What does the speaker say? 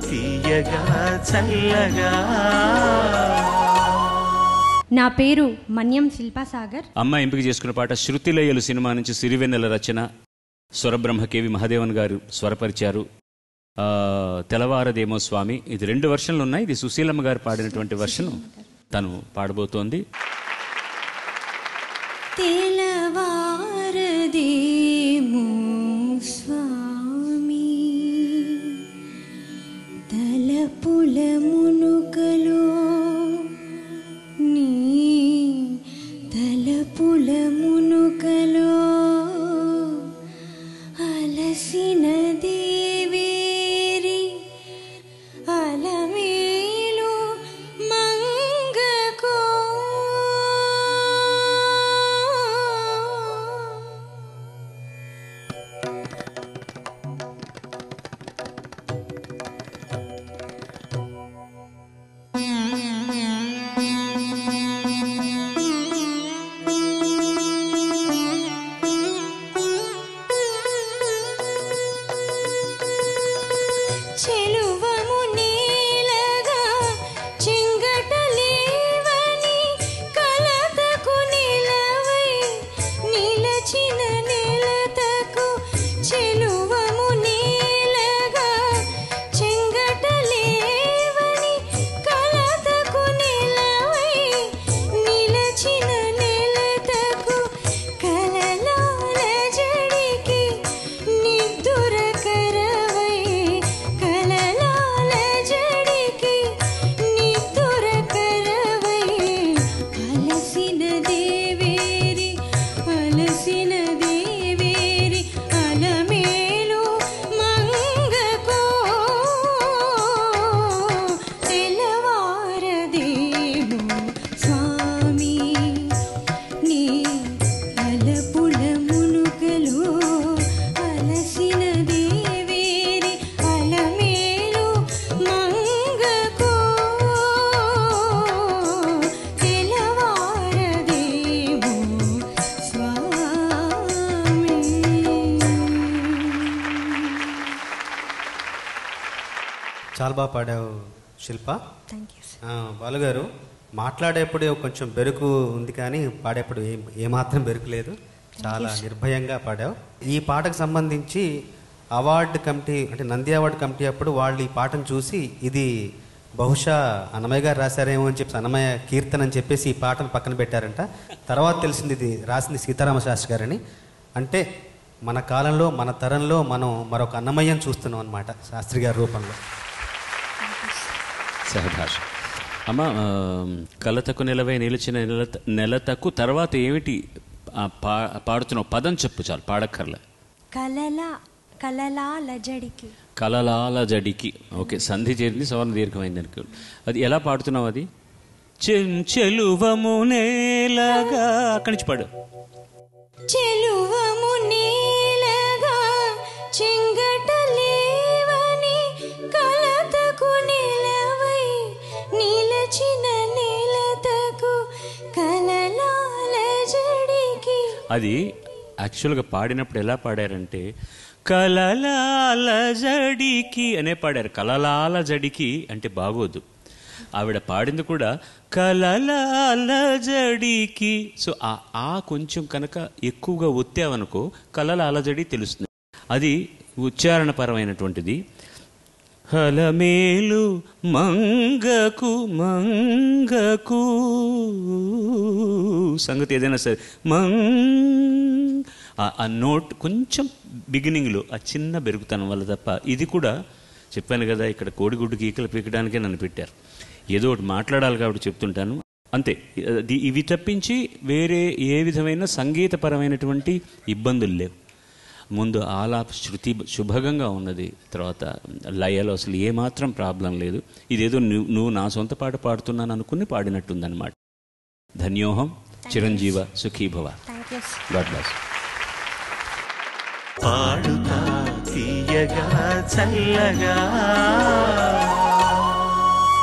తీయగా చల్లగా నా పేరు మన్యం శిల్పాసాగర్ అమ్మ ఎంపిక చేసుకున్న పాట శృతిలయలు సినిమా నుంచి సిరివెన్నెల రచన స్వరబ్రహ్మ కేవి మహాదేవన్ గారు స్వరపరిచారు ఆ, తెలవారదేమో స్వామి ఇది రెండు వర్షన్లు ఉన్నాయి ఇది సుశీలమ్మ గారు పాడినటువంటి వర్షన్ తను పాడబోతోంది తెలవారదేమో స్వామి తలపుల మునుకలో నీ తలపుల మునుకలో అలసిన దేవేరి అలమేలు మంగకో చెలువము నీలగా చింగటలేవని కలతకు నిలవై నిలచిన నిలతకు చెలువము నీలగా చింగటలేవని కలతకు నిలవై నిలచిన నిలతకు కలలాల జడికి నిద్దుర కరవై కలలాల జడికి నిద్దుర కరవై అలసిన దేవేరి అలసిన దేవేరి అలమేలు మంగకో తెల్లవారదేమో స్వామి నీ అలపుల మునుకలో అలసిన దేవేరి అలమేలు మంగకో తెలవారదేమో స్వామి చాలా బాగా పాడావు శిల్ప థ్యాంక్ యూ ఆ, బాలుగారు మాట్లాడేప్పుడే కొంచెం బెరుకు ఉంది కానీ పాడేప్పుడు ఏ ఏమాత్రం బెరుకు లేదు చాలా నిర్భయంగా పాడావు ఈ పాటకు సంబంధించి అవార్డు కమిటీ అంటే నంది అవార్డు కమిటీ అప్పుడు వాళ్ళు ఈ పాటను చూసి ఇది బహుశా అన్నమయ్య గారు రాశారేమో అని చెప్పి అన్నమయ్య కీర్తన అని చెప్పేసి ఈ పాటను పక్కన పెట్టారంట తర్వాత తెలిసింది ఇది రాసింది సీతారామ శాస్త్రి గారని అంటే మన కాలంలో మన తరంలో మనం మరొక అన్నమయ్యను చూస్తున్నాం అనమాట శాస్త్రి గారి రూపంలో సహభాష అమ్మ ఆ, కలతకు నిలవై నిలిచిన నెలత నెలతకు తర్వాత ఏమిటి ఆ, పా పాడుతున్నావు పదం చెప్పు చాలు పాడక్కర్లే కలల కలలా లజడికి కలలాల జడికి ఓకే సంధి చేరింది సవర్ణ దీర్ఘమైంది అనుకో అది ఎలా పాడుతున్నావు అది చెలువము నేలగా అక్కడి నుంచి పాడు చెలువము నీలగా చింగటలేవని కలతకు నిలవై నిలచిన నిలతకు కలలాల జడికి అది యాక్చువల్గా పాడినప్పుడు ఎలా పాడారంటే కలలాల జడికి అనే పాడారు కలలాల జడికి అంటే బాగోదు ఆవిడ పాడింది కూడా కలలాల జడికి సో ఆ ఆ కొంచెం కనుక ఎక్కువగా ఒత్తావనుకో కలలాల జడి తెలుస్తుంది అది ఉచ్చారణపరమైనటువంటిది హలమేలు మంగకు మంగకు సంగతి ఏదైనా సరే మంగ్ ఆ- ఆ నోట్ కొంచెం బిగినింగ్లో ఆ చిన్న బెరుగుతనం వల్ల తప్ప ఇది కూడా చెప్పాను కదా ఇక్కడ కోడిగుడ్డు గీకలు పీకడానికే నన్ను పెట్టారు ఏదో ఒకటి మాట్లాడాలి కాబట్టి చెప్తుంటాను అంతే ఇది- ఇవి తప్పించి వేరే ఏ విధమైన సంగీతపరమైనటువంటి ఇబ్బందులు లేవు ముందు ఆలాప శృతి శుభగంగా ఉన్నది తర్వాత లయలో అసలు ఏమాత్రం ప్రాబ్లం లేదు ఇదేదో నువ్వు నువ్వు నా సొంత పాట పాడుతున్నాను అనుకుని పాడినట్టుందన్నమాట ధన్యోహం చిరంజీవ సుఖీభవ thank you God bless Paadutha Theeyaga చల్లగా